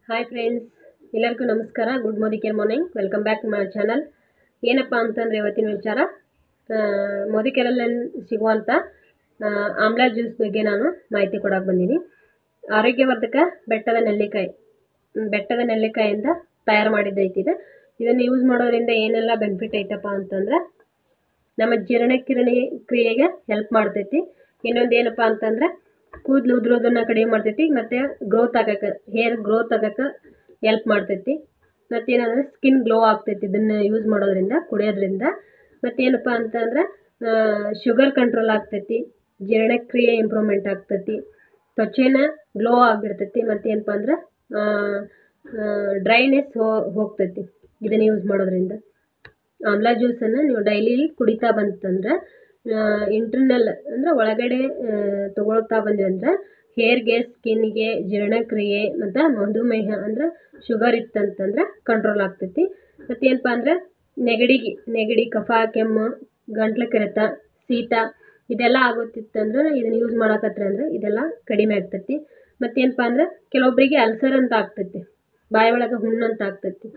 hi friends ಎಲ್ಲರಿಗೂ ನಮಸ್ಕಾರ good ಮೋದಿಕೇರ್ morning welcome back to my channel ಏನಪ್ಪ ಅಂತಂದರೆ ಇವತ್ತಿನ ವಿಚಾರ ಮೋದಿಕೆರಲ್ಲಿ ಸಿಗುವಂಥ ಆ, ಆಮ್ಲಾ ಜ್ಯೂಸ್ ಬಗ್ಗೆ ನಾನು ಮಾಹಿತಿ ಕೊಡೋಕೆ ಬಂದೀನಿ ಆರೋಗ್ಯವರ್ಧಕ ಬೆಟ್ಟದ ನೆಲ್ಲಿಕಾಯಿ ಹ್ಮ್, ಬೆಟ್ಟದ ನೆಲ್ಲಿಕಾಯಿಂದ ತಯಾರು ಮಾಡಿದ್ದೈತಿ ಇದು ಇದನ್ನು ಯೂಸ್ ಮಾಡೋದ್ರಿಂದ ಏನೆಲ್ಲ ಬೆನಿಫಿಟ್ ಐತಪ್ಪ ಅಂತಂದ್ರೆ ನಮ್ಮ ಜೀರ್ಣಕ್ರಿಯೆ ಕ್ರಿಯೆಗೆ ಹೆಲ್ಪ್ ಮಾಡ್ತೈತಿ ಇನ್ನೊಂದು ಏನಪ್ಪ ಅಂತಂದ್ರೆ ಕೂದಲು ಉದುರೋದನ್ನ ಕಡಿಮೆ ಮಾಡ್ತೈತಿ ಮತ್ತು ಗ್ರೋತ್ ಆಗಕ್ಕೆ ಹೇರ್ ಗ್ರೋತ್ ಆಗಕ್ಕೆ ಹೆಲ್ಪ್ ಮಾಡ್ತೈತಿ ಮತ್ತೇನಂದ್ರೆ ಸ್ಕಿನ್ ಗ್ಲೋ ಆಗ್ತೈತಿ ಇದನ್ನು ಯೂಸ್ ಮಾಡೋದ್ರಿಂದ ಕುಡಿಯೋದ್ರಿಂದ ಮತ್ತೇನಪ್ಪ ಅಂತಂದ್ರೆ ಶುಗರ್ ಕಂಟ್ರೋಲ್ ಆಗ್ತೈತಿ ಜೀರ್ಣಕ್ರಿಯೆ ಇಂಪ್ರೂವ್ಮೆಂಟ್ ಆಗ್ತೈತಿ ತ್ವಚೆನ ಗ್ಲೋ ಆಗಿರ್ತೈತಿ ಮತ್ತೇನಪ್ಪ ಅಂದ್ರೆ ಡ್ರೈನೆಸ್ ಹೋ ಹೋಗ್ತೈತಿ ಇದನ್ನು ಯೂಸ್ ಮಾಡೋದ್ರಿಂದ ಆಮ್ಲಾ ಜ್ಯೂಸನ್ನು ನೀವು ಡೈಲಿ ಕುಡಿತಾ ಬಂತಂದ್ರೆ ಇಂಟರ್ನಲ್ ಅಂದ್ರೆ ಒಳಗಡೆ ಆ, ತಗೊಳ್ತಾ ಬಂದ್ವಿ ಅಂದ್ರೆ ಹೇರ್ಗೆ ಸ್ಕಿನ್ಗೆ ಜೀರ್ಣಕ್ರಿಯೆ ಮತ್ತು ಮಧುಮೇಹ ಅಂದ್ರೆ ಶುಗರ್ ಇತ್ತಂತಂದ್ರೆ ಕಂಟ್ರೋಲ್ ಆಗ್ತೈತಿ ಮತ್ತೇನಪ್ಪ ಅಂದ್ರೆ ನೆಗಡಿಗೆ ನೆಗಡಿ ಕಫ ಕೆಮ್ಮು ಗಂಟ್ಲು ಕೆರೆತ ಶೀತ ಇದೆಲ್ಲ ಆಗುತ್ತಿತ್ತಂದ್ರೆ ಇದನ್ನು ಯೂಸ್ ಮಾಡಕತ್ರ ಅಂದ್ರೆ ಇದೆಲ್ಲ ಕಡಿಮೆ ಆಗ್ತೈತಿ ಮತ್ತೇನಪ್ಪ ಅಂದ್ರೆ ಕೆಲವೊಬ್ಬರಿಗೆ ಅಲ್ಸರ್ ಅಂತ ಆಗ್ತೈತಿ ಬಾಯಿ ಒಳಗೆ ಹುಣ್ಣು ಅಂತ ಆಗ್ತೈತಿ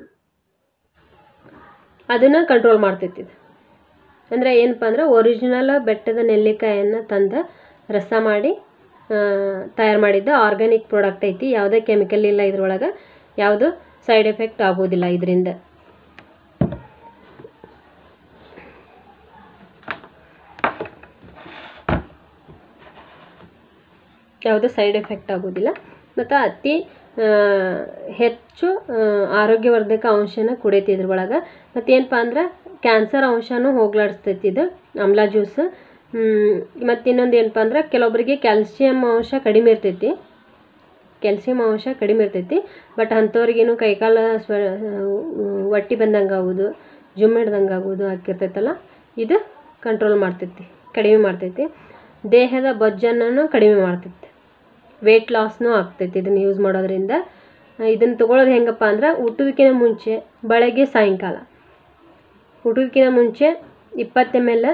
ಅದನ್ನು ಕಂಟ್ರೋಲ್ ಮಾಡ್ತೈತಿ ಇದು ಅಂದರೆ ಏನಪ್ಪ ಅಂದ್ರೆ ಒರಿಜಿನಲ್ ಬೆಟ್ಟದ ನೆಲ್ಲಿಕಾಯನ್ನು ತಂದು ರಸ ಮಾಡಿ ತಯಾರು ಮಾಡಿದ್ದ ಆರ್ಗ್ಯಾನಿಕ್ ಪ್ರಾಡಕ್ಟ್ ಐತಿ ಯಾವುದೇ ಕೆಮಿಕಲ್ ಇಲ್ಲ ಇದ್ರೊಳಗೆ ಯಾವುದು ಸೈಡ್ ಎಫೆಕ್ಟ್ ಆಗೋದಿಲ್ಲ ಇದರಿಂದ ಯಾವುದೇ ಸೈಡ್ ಎಫೆಕ್ಟ್ ಆಗೋದಿಲ್ಲ ಮತ್ತು ಅತಿ ಆ, ಹೆಚ್ಚು ಆ, ಆರೋಗ್ಯವರ್ಧಕ ಅಂಶನ ಕುಡಿಯೈತಿ ಇದ್ರೊಳಗೆ ಮತ್ತೇನಪ್ಪ ಅಂದ್ರೆ ಕ್ಯಾನ್ಸರ್ ಅಂಶನೂ ಹೋಗ್ಲಾಡಿಸ್ತೈತಿ ಇದು ಆಮ್ಲಾ ಜ್ಯೂಸ್ ಮತ್ತು ಇನ್ನೊಂದು ಏನಪ್ಪ ಅಂದ್ರೆ ಕೆಲವೊಬ್ಬರಿಗೆ ಕ್ಯಾಲ್ಸಿಯಂ ಅಂಶ ಕಡಿಮೆ ಇರ್ತೈತಿ ಕ್ಯಾಲ್ಸಿಯಂ ಅಂಶ ಕಡಿಮೆ ಇರ್ತೈತಿ ಬಟ್ ಅಂಥವ್ರಿಗೇನು ಕೈಕಾಲು ಸ್ವ ಹೊಟ್ಟಿ ಬಂದಂಗೆ ಆಗೋದು ಜುಮ್ ಹಿಡ್ದಂಗೆ ಆಗೋದು ಆಗಿರ್ತೈತಲ್ಲ ಇದು ಕಂಟ್ರೋಲ್ ಮಾಡ್ತೈತಿ ಕಡಿಮೆ ಮಾಡ್ತೈತಿ ದೇಹದ ಬೊಜ್ಜನ್ನು ಕಡಿಮೆ ಮಾಡ್ತೈತಿ ವೆಯ್ಟ್ ಲಾಸ್ನೂ ಆಗ್ತೈತಿ ಇದನ್ನು ಯೂಸ್ ಮಾಡೋದ್ರಿಂದ ಇದನ್ನು ತೊಗೊಳೋದು ಹೆಂಗಪ್ಪ ಅಂದ್ರೆ ಊಟದಕ್ಕಿಂತ ಮುಂಚೆ ಬೆಳಗ್ಗೆ ಸಾಯಂಕಾಲ ಊಟದಕ್ಕಿಂತ ಮುಂಚೆ ಇಪ್ಪತ್ತು ಎಮ್ ಎಲ್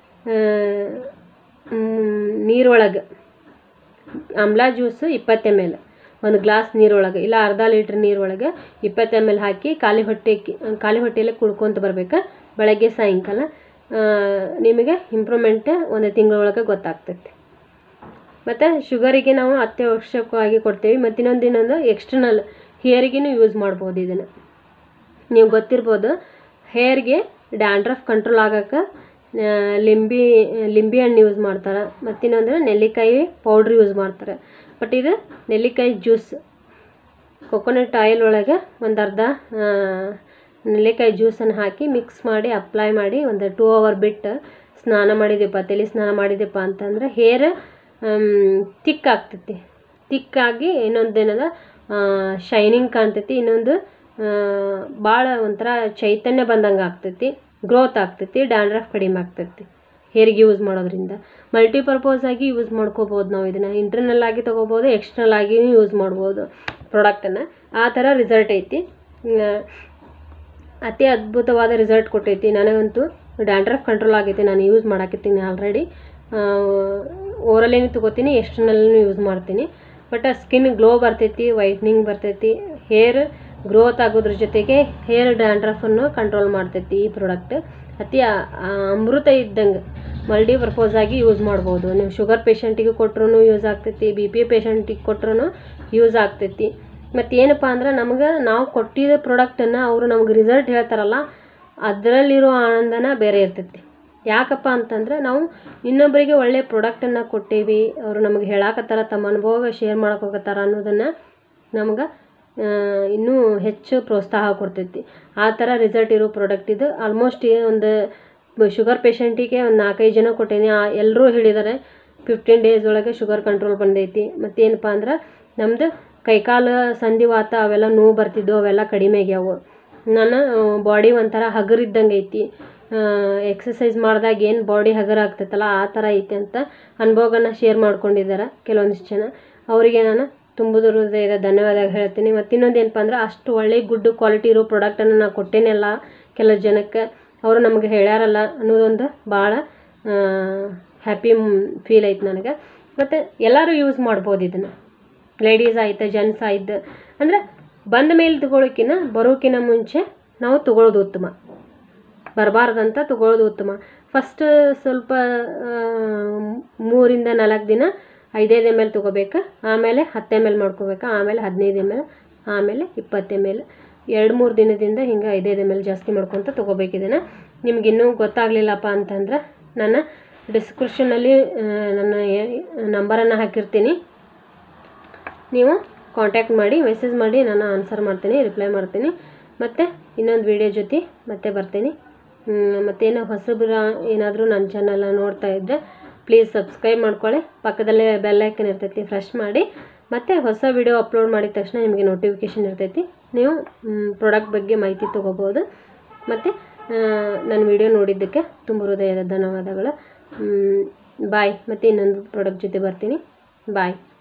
ನೀರೊಳಗೆ ಆಮ್ಲಾ ಜ್ಯೂಸು ಇಪ್ಪತ್ತು ಎಮ್ ಎಲ್ ಒಂದು ಗ್ಲಾಸ್ ನೀರೊಳಗೆ ಇಲ್ಲ ಅರ್ಧ ಲೀಟ್ರ್ ನೀರೊಳಗೆ ಇಪ್ಪತ್ತು ಎಮ್ ಎಲ್ ಹಾಕಿ ಖಾಲಿ ಹೊಟ್ಟೆ ಖಾಲಿ ಹೊಟ್ಟೆಯಲ್ಲೇ ಕುಡ್ಕೊತ ಬರ್ಬೇಕು ಬೆಳಗ್ಗೆ ಸಾಯಂಕಾಲ ಆ, ನಿಮಗೆ ಇಂಪ್ರೂವ್ಮೆಂಟ್ ಒಂದು ತಿಂಗಳೊಳಗೆ ಗೊತ್ತಾಗ್ತೈತಿ ಮತ್ತು ಶುಗರಿಗೆ ನಾವು ಅತ್ಯವಶ್ಯಕವಾಗಿ ಕೊಡ್ತೀವಿ ಮತ್ತು ಇನ್ನೊಂದು ಇನ್ನೊಂದು ಎಕ್ಸ್ಟರ್ನಲ್ ಹೇರಿಗೂ ಯೂಸ್ ಮಾಡ್ಬೋದು ಇದನ್ನು ನೀವು ಗೊತ್ತಿರ್ಬೋದು ಹೇರ್ಗೆ ಡ್ಯಾಂಡ್ರಫ್ ಕಂಟ್ರೋಲ್ ಆಗಕ್ಕೆ ಆ, ಲಿಂಬಿ ಲಿಂಬೆ ಹಣ್ಣು ಯೂಸ್ ಮಾಡ್ತಾರೆ ಮತ್ತಿನ್ನೊಂದು ನೆಲ್ಲಿಕಾಯಿ ಪೌಡ್ರ್ ಯೂಸ್ ಮಾಡ್ತಾರೆ ಬಟ್ ಇದು ನೆಲ್ಲಿಕಾಯಿ ಜ್ಯೂಸ್ ಕೊಕೊನಟ್ ಆಯಿಲ್ ಒಳಗೆ ಒಂದು ಅರ್ಧ ಆ, ನೆಲ್ಲಿಕಾಯಿ ಜ್ಯೂಸನ್ನು ಹಾಕಿ ಮಿಕ್ಸ್ ಮಾಡಿ ಅಪ್ಲೈ ಮಾಡಿ ಒಂದು ಟೂ ಅವರ್ ಬಿಟ್ಟು ಸ್ನಾನ ಮಾಡಿದ್ಯಪ್ಪ ತಲೆ ಸ್ನಾನ ಮಾಡಿದ್ಯಪ್ಪ ಅಂತಂದ್ರೆ ಹೇರ್ ತಿಕ್ ಆಗ್ತೈತಿ ತಿಕ್ಕಾಗಿ ಇನ್ನೊಂದು ಏನದ ಶೈನಿಂಗ್ ಕಾಣ್ತೈತಿ ಇನ್ನೊಂದು ಭಾಳ ಒಂಥರ ಚೈತನ್ಯ ಬಂದಂಗೆ ಆಗ್ತೈತಿ ಗ್ರೋತ್ ಆಗ್ತೈತಿ ಡ್ಯಾಂಡ್ರಫ್ ಕಡಿಮೆ ಆಗ್ತೈತಿ ಹೇರಿಗೆ ಯೂಸ್ ಮಾಡೋದ್ರಿಂದ ಮಲ್ಟಿಪರ್ಪೋಸ್ ಆಗಿ ಯೂಸ್ ಮಾಡ್ಕೋಬೋದು ನಾವು ಇದನ್ನು ಇಂಟರ್ನಲ್ ಆಗಿ ತೊಗೋಬೋದು ಎಕ್ಸ್ಟರ್ನಲ್ ಆಗಿ ಯೂಸ್ ಮಾಡ್ಬೋದು ಪ್ರಾಡಕ್ಟನ್ನು ಆ ಥರ ರಿಸಲ್ಟ್ ಐತಿ ಆ, ಅತಿ ಅದ್ಭುತವಾದ ರಿಸಲ್ಟ್ ಕೊಟ್ಟೈತಿ ನನಗಂತೂ ಡ್ಯಾಂಡ್ರಫ್ ಕಂಟ್ರೋಲ್ ಆಗೈತಿ ನಾನು ಯೂಸ್ ಮಾಡಾಕತ್ತೀನಿ ಆಲ್ರೆಡಿ ಓರಲ್ಲೇನು ತೊಗೋತೀನಿ ಎಕ್ಸ್ಟರ್ನಲ್ಲೂ ಯೂಸ್ ಮಾಡ್ತೀನಿ ಬಟ್ ಸ್ಕಿನ್ ಗ್ಲೋ ಬರ್ತೈತಿ ವೈಟ್ನಿಂಗ್ ಬರ್ತೈತಿ ಹೇರ್ ಗ್ರೋತ್ ಆಗೋದ್ರ ಜೊತೆಗೆ ಹೇರ್ ಡ್ಯಾಂಡ್ರಫನ್ನು ಕಂಟ್ರೋಲ್ ಮಾಡ್ತೈತಿ ಈ ಪ್ರಾಡಕ್ಟ್ ಅತಿ ಆ- ಆ ಅಮೃತ ಇದ್ದಂಗೆ ಮಲ್ಟಿ ಪರ್ಪೋಸ್ ಆಗಿ ಯೂಸ್ ಮಾಡ್ಬೋದು ನೀವು ಶುಗರ್ ಪೇಷಂಟಿಗೆ ಕೊಟ್ರೂ ಯೂಸ್ ಆಗ್ತೈತಿ ಬಿ ಪಿ ಪೇಷಂಟಿಗೆ ಕೊಟ್ರೂ ಯೂಸ್ ಆಗ್ತೈತಿ ಮತ್ತು ಏನಪ್ಪ ಅಂದ್ರೆ ನಮ್ಗೆ ನಾವು ಕೊಟ್ಟಿರೋ ಪ್ರಾಡಕ್ಟನ್ನು ಅವರು ನಮ್ಗೆ ರಿಸಲ್ಟ್ ಹೇಳ್ತಾರಲ್ಲ ಅದರಲ್ಲಿರೋ ಆನಂದನ ಬೇರೆ ಇರ್ತೈತಿ ಯಾಕಪ್ಪ ಅಂತಂದ್ರೆ ನಾವು ಇನ್ನೊಬ್ಬರಿಗೆ ಒಳ್ಳೆ ಪ್ರಾಡಕ್ಟನ್ನು ಕೊಟ್ಟೇವಿ ಅವರು ನಮಗೆ ಹೇಳಾಕತ್ತಾರ ತಮ್ಮ ಅನುಭವ ಶೇರ್ ಹೋಗತ್ತಾರ ಅನ್ನೋದನ್ನು ನಮ್ಗೆ ಆ, ಇನ್ನೂ ಹೆಚ್ಚು ಪ್ರೋತ್ಸಾಹ ಕೊಡ್ತೈತಿ ಆ ಥರ ರಿಸಲ್ಟ್ ಇರೋ ಪ್ರಾಡಕ್ಟ್ ಇದು ಆಲ್ಮೋಸ್ಟ್ ಒಂದು ಶುಗರ್ ಪೇಷಂಟಿಗೆ ಒಂದು ನಾಲ್ಕೈದು ಜನ ಕೊಟ್ಟೇನಿ ಎಲ್ಲರೂ ಹೇಳಿದ್ದಾರೆ ಫಿಫ್ಟೀನ್ ಡೇಸ್ ಒಳಗೆ ಶುಗರ್ ಕಂಟ್ರೋಲ್ ಬಂದೈತಿ ಮತ್ತೇನಪ್ಪ ಅಂದ್ರೆ ನಮ್ಮದು ಕೈಕಾಲು ಸಂಧಿವಾತ ಅವೆಲ್ಲ ನೋವು ಬರ್ತಿದ್ವು ಅವೆಲ್ಲ ಕಡಿಮೆ ಆಗ್ಯಾವು ನನ್ನ ಬಾಡಿ ಒಂಥರ ಹಗರಿದ್ದಂಗೆ ಐತಿ ಎಕ್ಸಸೈಸ್ ಮಾಡಿದಾಗ ಏನು ಬಾಡಿ ಹಗರ ಆಗ್ತೈತಲ್ಲ ಆ ಥರ ಐತಿ ಅಂತ ಅನುಭವಗಳನ್ನ ಶೇರ್ ಮಾಡ್ಕೊಂಡಿದ್ದಾರೆ ಕೆಲವೊಂದಿಷ್ಟು ಜನ ಅವರಿಗೆ ನಾನು ತುಂಬುದು ಹೃದಯದ ಧನ್ಯವಾದ ಹೇಳ್ತೀನಿ ಮತ್ತು ಇನ್ನೊಂದು ಏನಪ್ಪ ಅಂದ್ರೆ ಅಷ್ಟು ಒಳ್ಳೆ ಗುಡ್ ಕ್ವಾಲಿಟಿ ಇರೋ ಪ್ರಾಡಕ್ಟನ್ನು ನಾನು ಕೊಟ್ಟೇನಲ್ಲ ಕೆಲವು ಜನಕ್ಕೆ ಅವರು ನಮಗೆ ಹೇಳ್ಯಾರಲ್ಲ ಅನ್ನೋದೊಂದು ಭಾಳ ಹ್ಯಾಪಿ ಫೀಲ್ ಐತೆ ನನಗೆ ಮತ್ತು ಎಲ್ಲರೂ ಯೂಸ್ ಮಾಡ್ಬೋದು ಇದನ್ನು ಲೇಡೀಸ್ ಆಯ್ತು ಜೆಂಟ್ಸ್ ಆಯ್ತು ಅಂದರೆ ಬಂದ ಮೇಲೆ ತಗೊಳ್ಳೋಕ್ಕಿಂತ ಬರೋಕ್ಕಿಂತ ಮುಂಚೆ ನಾವು ತಗೊಳ್ಳೋದು ಉತ್ತಮ ಬರಬಾರ್ದಂತ ತಗೊಳ್ಳೋದು ಉತ್ತಮ ಫಸ್ಟ್ ಸ್ವಲ್ಪ ಆ, ಮೂರಿಂದ ನಾಲ್ಕು ದಿನ ಐದೈದು ಎಮ್ ಎಲ್ ತೊಗೋಬೇಕು ಆಮೇಲೆ ಹತ್ತು ಎಮ್ ಎಲ್ ಮಾಡ್ಕೋಬೇಕು ಆಮೇಲೆ ಹದಿನೈದು ಎಮ್ ಎಲ್ ಆಮೇಲೆ ಇಪ್ಪತ್ತು ಎಮ್ ಎಲ್ ಎರಡು ಮೂರು ದಿನದಿಂದ ಹಿಂಗೆ ಐದೈದು ಎಮ್ ಎಲ್ ಜಾಸ್ತಿ ಮಾಡ್ಕೊತ ತೊಗೋಬೇಕು ಇದನ್ನು ನಿಮ್ಗೆ ಇನ್ನೂ ಗೊತ್ತಾಗಲಿಲ್ಲಪ್ಪ ಅಂತಂದ್ರೆ ನನ್ನ ಡಿಸ್ಕ್ರಿಪ್ಷನಲ್ಲಿ ನನ್ನ ನಂಬರನ್ನು ಹಾಕಿರ್ತೀನಿ ನೀವು ಕಾಂಟ್ಯಾಕ್ಟ್ ಮಾಡಿ ಮೆಸೇಜ್ ಮಾಡಿ ನಾನು ಆನ್ಸರ್ ಮಾಡ್ತೀನಿ ರಿಪ್ಲೈ ಮಾಡ್ತೀನಿ ಮತ್ತು ಇನ್ನೊಂದು ವಿಡಿಯೋ ಜೊತೆ ಮತ್ತೆ ಬರ್ತೀನಿ ಹ್ಮ್, ಮತ್ತೇನು ಹೊಸಬ್ರ ಏನಾದರೂ ನನ್ನ ಚಾನಲ್ನ ನೋಡ್ತಾ ಇದ್ದರೆ ಪ್ಲೀಸ್ ಸಬ್ಸ್ಕ್ರೈಬ್ ಮಾಡ್ಕೊಳ್ಳಿ ಪಕ್ಕದಲ್ಲೇ ಬೆಲ್ ಐಕನ್ ಇರ್ತೈತಿ ಫ್ರೆಶ್ ಮಾಡಿ ಮತ್ತು ಹೊಸ ವಿಡಿಯೋ ಅಪ್ಲೋಡ್ ಮಾಡಿದ ತಕ್ಷಣ ನಿಮಗೆ ನೋಟಿಫಿಕೇಷನ್ ಇರ್ತೈತಿ ನೀವು ಪ್ರಾಡಕ್ಟ್ ಬಗ್ಗೆ ಮಾಹಿತಿ ತೊಗೋಬೋದು ಮತ್ತು ನನ್ನ ವಿಡಿಯೋ ನೋಡಿದ್ದಕ್ಕೆ ತುಂಬ ಹೃದಯದ ಧನ್ಯವಾದಗಳು ಬಾಯ್ ಮತ್ತು ಇನ್ನೊಂದು ಪ್ರಾಡಕ್ಟ್ ಜೊತೆ ಬರ್ತೀನಿ ಬಾಯ್